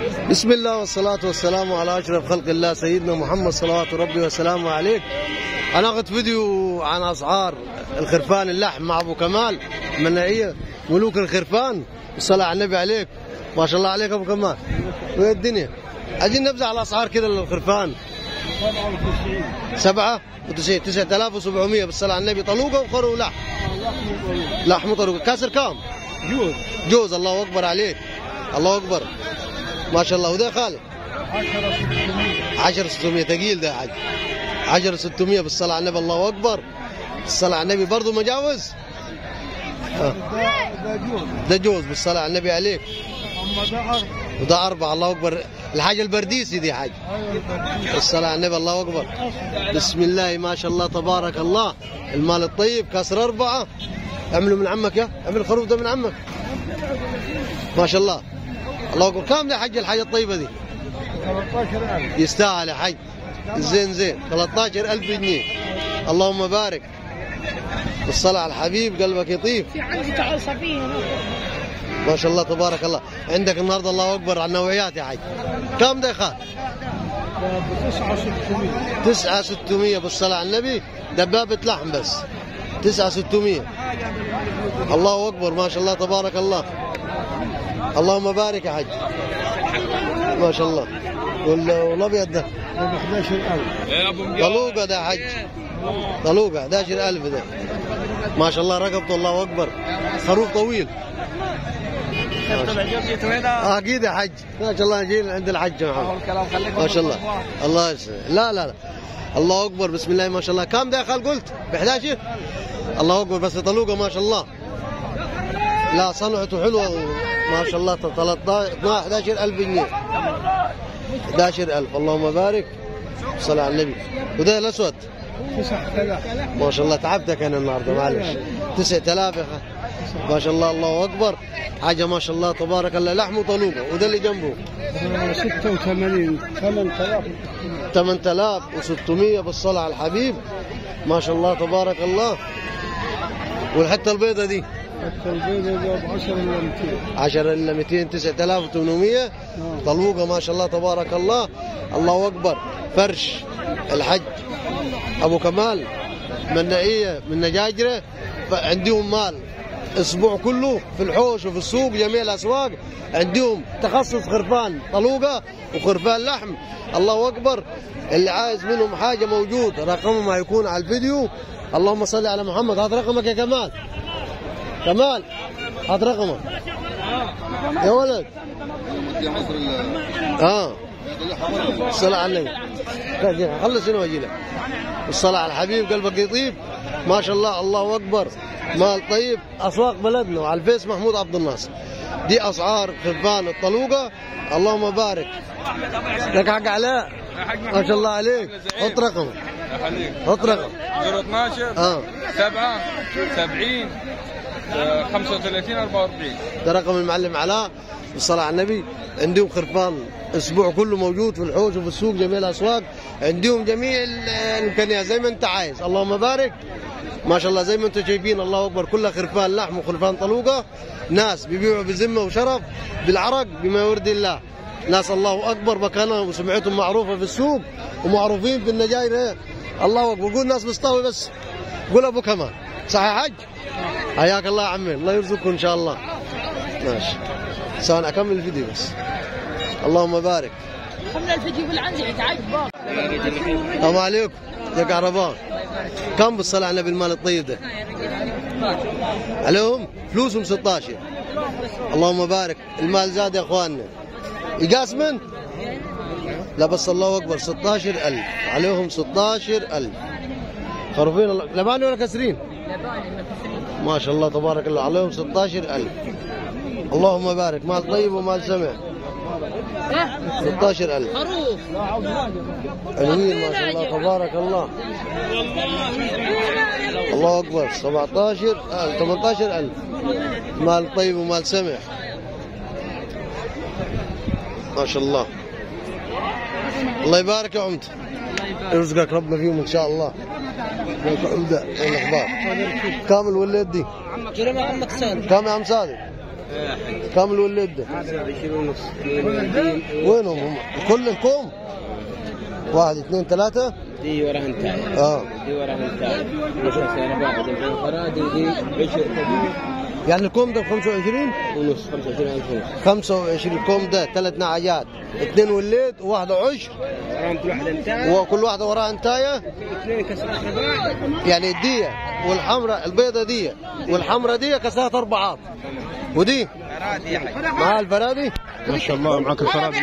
بسم الله والصلاة والسلام على أشرف خلق الله سيدنا محمد صلوات ربي وسلامه عليك هناخذ فيديو عن أسعار الخرفان اللحم مع أبو كمال منائية ملوك الخرفان الصلاة على النبي عليك ما شاء الله عليك أبو كمال وين الدنيا عايزين نبذة على الأسعار كذا للخرفان سبعة وتسعين تسعة آلاف وسبعمية بالصلاة على النبي طلوقة وخرو لحم لحم طلوقة كاسر كام جوز جوز الله أكبر عليك الله أكبر ما شاء الله وده خالد 10 600 ثقيل ده حاج 10 600 بالصلاة على النبي الله أكبر الصلاة على النبي برضه مجاوز آه. ده جوز ده جوز بالصلاة على النبي عليك اما ده عرض وده أربعة الله أكبر الحاجة البرديسي دي حاج ايوه الصلاة على النبي الله أكبر بسم الله ما شاء الله تبارك الله المال الطيب كسر أربعة اعملوا من عمك يا اعمل الخروف ده من عمك ما شاء الله الله أكبر كم يا حج الحاجة الطيبة دي 13000 يستاهل يا حج زين زين 13000 جنيه اللهم بارك الصلاة على الحبيب قلبك يطيب في عندي تعال صبيه ما شاء الله تبارك الله عندك النهارده الله اكبر على النوعيات يا حج كم ده يا خال؟ ده ب 9600 تسعة ستمية بالصلاة على النبي دبابة لحم بس تسعة ستمية الله أكبر ما شاء الله تبارك الله اللهم بارك يا حج ما شاء الله وال- والأبيض ده ده ب 11000 طلوقة ده حج طلوقة 11000 ده ما شاء الله رقبته الله أكبر خروف طويل آه، أكيد يا حج ما شاء الله نجي عند الحج يا محمد الكلام خليك ما شاء الله الله يسلمك لا لا لا الله اكبر بسم الله ما شاء الله كم ده يا خال قلت ب 11 الله اكبر بس طلوقه ما شاء الله لا صنعته حلوه ما شاء الله 13 11000 جنيه 11000 اللهم بارك صلى على النبي وده الاسود 9000 ما شاء الله تعبتك انا النهارده معلش 9000 يا خال ما شاء الله الله اكبر حاجه ما شاء الله تبارك الله لحم وطلوقه وده اللي جنبه 86 8000 8600 بالصلاة على الحبيب ما شاء الله تبارك الله والحتة البيضة دي حتى البيضة ده ب 10 ولا 200 10 إلا 200 9800 طلوقة ما شاء الله تبارك الله الله أكبر فرش الحج أبو كمال من نعية من نجاجرة عندهم مال اسبوع كله في الحوش وفي السوق جميع الاسواق عندهم تخصص خرفان طلوقه وخرفان لحم الله اكبر اللي عايز منهم حاجه موجود رقمهم هيكون على الفيديو اللهم صل على محمد هات رقمك يا كمال كمال هات رقمك يا ولد اه الصلاة على النبي خلص هنا واجي لك الصلاة على الحبيب قلبك يطيب ما شاء الله الله أكبر مال طيب أسواق بلدنا وعلى الفيس محمود عبد الناصر دي أسعار خرفان الطلوقة اللهم بارك لك حق علاء ما شاء الله عليك حط رقمك حط رقم 012 اه 7 70 35 44 ده رقم المعلم علاء بالصلاة على النبي عندهم خرفان اسبوع كله موجود في الحوش وفي السوق جميع الاسواق عندهم جميع ال- الامكانيات زي ما انت عايز اللهم بارك ما شاء الله زي ما انتم شايفين الله اكبر كلها خرفان لحم وخرفان طلوقه ناس بيبيعوا بذمه وشرف بالعرق بما يرضي الله ناس الله اكبر مكانهم وسمعتهم معروفه في السوق ومعروفين في النجاير إيه. الله اكبر قول ناس مستوي بس قول ابو كمال صحيح يا حج حياك الله يا عمي الله يرزقكم ان شاء الله ماشي سواء اكمل الفيديو بس اللهم بارك خلنا الفيديو اللي عندي تعال السلام عليكم يا كهرباء كم بالصلاة على النبي المال الطيب ده عليهم فلوسهم 16 اللهم بارك المال زاد يا اخواننا يقاس من لا بس الله اكبر 16000 عليهم 16000 خروفين الله لباني ولا كسرين ما شاء الله تبارك الله عليهم 16000 اللهم بارك مال طيب ومال سمع 16000 خروف حلوين ما شاء الله تبارك الله الله اكبر 17 آه 18000 مال طيب ومال سمع ما شاء الله الله يبارك يا عمد يرزقك ربنا فيهم ان شاء الله لك عمده ايه الاخبار كامل وليد دي جرم عمك سالم كم يا عم صادق كم الولد ده 25 ونص وينهم هم كل الكوم واحد اثنين ثلاثة دي وراها انتهى اه دي وراها انتهى نص سنة بعد الحين فرادي دي عشر يعني الكوم ده ب 25 ونص 25000 ونص 25 كوم ده ثلاث نعجات اثنين وليد وواحدة عشر وراهم كل واحدة انتهى وكل واحدة وراها انتاية اثنين كسرات رباع يعني الدية والحمراء البيضة دي والحمراء دي كسرات أربعات ودي فرادي يا حاج مع الفرادي ما شاء الله معك الفرادي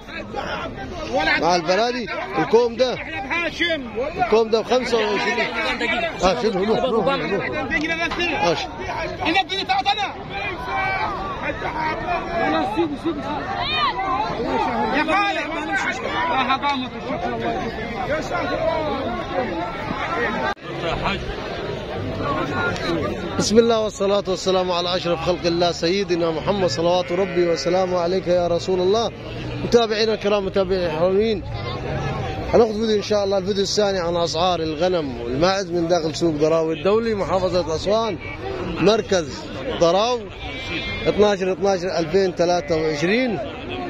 مع الفرادي الكوم ده الكوم ده ب 25 اه شنو روح روح روح ماشي بسم الله والصلاة والسلام على أشرف خلق الله سيدنا محمد صلوات ربي وسلامه عليك يا رسول الله متابعينا الكرام متابعين الحرمين هناخذ فيديو إن شاء الله الفيديو الثاني عن أسعار الغنم والماعز من داخل سوق ضراوي الدولي محافظة أسوان مركز ضراو 12 12 2023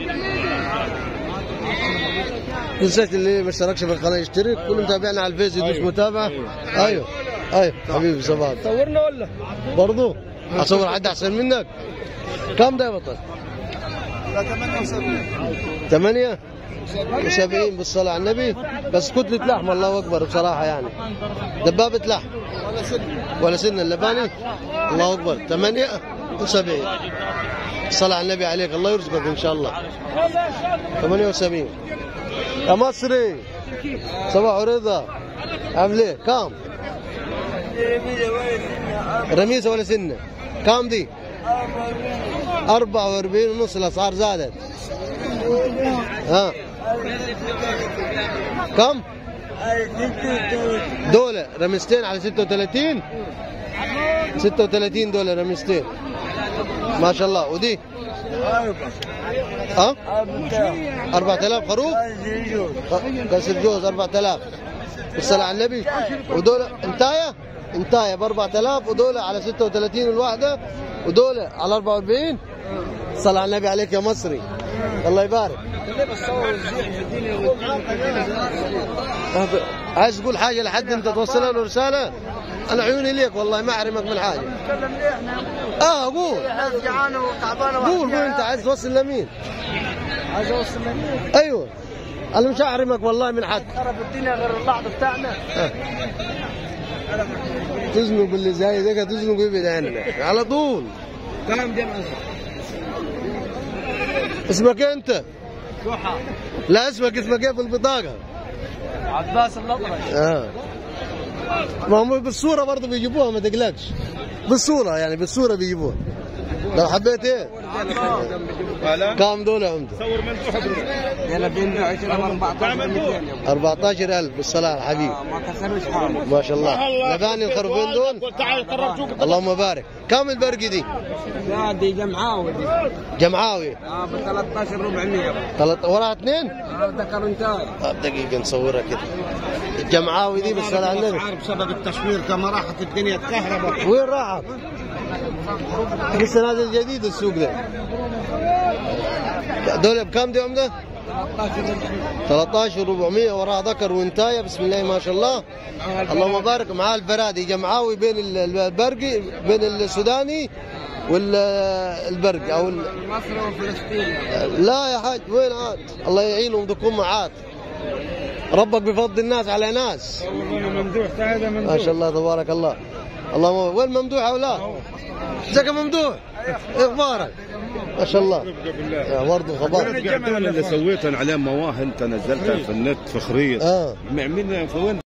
تنساش اللي ما اشتركش في القناه يشترك كل متابعنا على الفيس يدوس متابعه ايوه ايوه حبيبي صباح صورنا ولا؟ برضو اصور حد احسن منك كم ده يا بطل؟ ثمانية وسبعين بالصلاة على النبي بس كتلة لحم الله أكبر بصراحة يعني دبابة لحم ولا سن اللباني الله أكبر ثمانية وسبعين الصلاة على النبي عليك الله يرزقك إن شاء الله ثمانية وسبعين يا مصري صباح رضا عامل ايه كام رميسة ولا سنة كام دي 44 ونص الأسعار زادت ها كم دولة رمستين على 36 36 دولار رمستين ما شاء الله ودي ها 4000 خروف كسر جوز 4000 بالصلاة على النبي ودول انتاية انتاية ب 4000 ودول على 36 الواحدة ودول على 44 صلى على النبي عليك يا مصري الله يبارك عايز تقول حاجة لحد انت توصل له رسالة انا عيوني ليك والله ما احرمك من حاجة اه قول جعانة وتعبانة قول قول انت عايز توصل لمين عايز اوصل لمين؟ ايوه انا مش احرمك والله من حد خرب الدنيا غير اللحظة بتاعنا تزنق باللي زي ذاك تزنق يبعد عنك على طول كلام جمع اسمك إيه انت جحا لا اسمك اسمك ايه في البطاقة عباس الأطرش اه ما هم بالصورة برضه بيجيبوها ما تقلقش بالصورة يعني بالصورة بيجيبوها لو حبيت ايه كام دول يا عمده يلا بين 20 14 200 14000 بالصلاة على الحبيب ما كسرش حاله ما شاء الله لباني الخروفين دول اللهم بارك كم البرقي دي لا دي جمعاوي دي جمعاوي اه ب 13 400 ثلاث وراها اثنين اه ذكر انتاي طب دقيقة نصورها كده الجمعاوي دي بالصلاة على النبي الاسعار بسبب التشوير كما راحت الدنيا الكهرباء وين راحت؟ لسه نازل جديد السوق ده دول بكام دي عمده؟ 13 400 وراها ذكر وانتايه بسم الله ما شاء الله اللهم بارك معاه البرادي جمعاوي بين ال- البرقي بين السوداني والبرقي او ال- مصر وفلسطين لا يا حاج وين عاد الله يعينهم ذكون معاد ربك بفضل الناس على ناس ممدوح هذا ما شاء الله تبارك الله اللهم وين ممدوح اولاد ازيك يا ممدوح إيه اخبارك ما شاء الله يا برضه خبر الجمل اللي سويته عليه مواهب انت نزلتها في النت في خريط اه مين فوين